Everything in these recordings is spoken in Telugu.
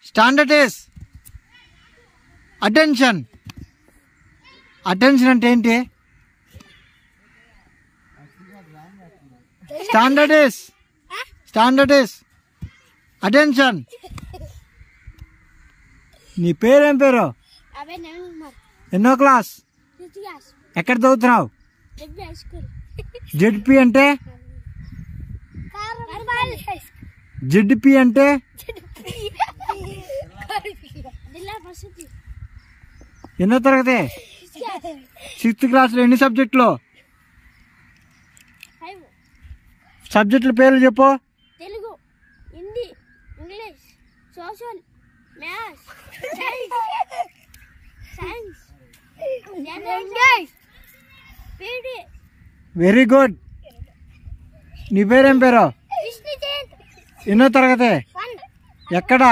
స్టాండర్డ్ ఇస్ అటెన్షన్ అటెన్షన్ అంటే ఏంటి standard is standard is attention నీ పేరేం పేరు అదే నవీన్ కుమార్ ఎన్నో క్లాస్ ఫిఫ్త్ క్లాస్ ఎక్కడ చదువుతున్నావు డెబ్బై హై స్కూల్ జెడ్పి అంటే జెడ్పి అంటే జిల్లా పరిస్థితి ఎన్నో తరగతి సిక్స్త్ క్లాస్లో ఎన్ని సబ్జెక్టులు ఫైవ్ సబ్జెక్టుల పేర్లు చెప్పు Telugu Hindi English social maths science science English PD very good నీ పేరేం పేరు విష్ణు జయంత్ ఎన్నో తరగతి వన్ ఎక్కడ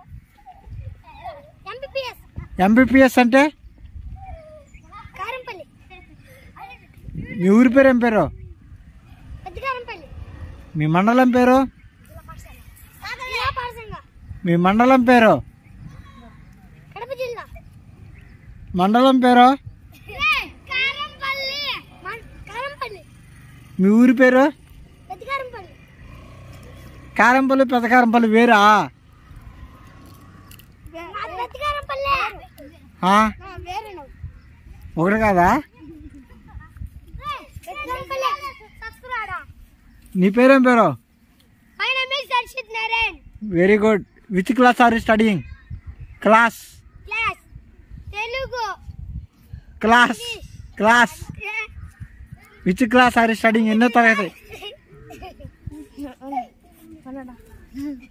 ఎంబీబీఎస్ ఎంబీపీఎస్ అంటే కారంపల్లి మీ ఊరి పేరు ఏం పేరు పెద్ద కారంపల్లి మీ మండలం పేరు జిల్లా పాఠశాల మీ మండలం పేరు కడప జిల్లా మండలం పేరు కారంపల్లి కారంపల్లి మీ ఊరి పేరు పెద్ద కారంపల్లి కారంపల్లి పెద్ద కారంపల్లి వేరా పెద్ద కారంపల్లి ఆ? వేరే నువ్వు ఒకటి కాదా పెద్ద కారంపల్లి సస్రాడా నీ పేరేం పేరు my name is Darshit Narayan very good which class are studying class class Telugu class class which class are studying ఎన్నో తరగతి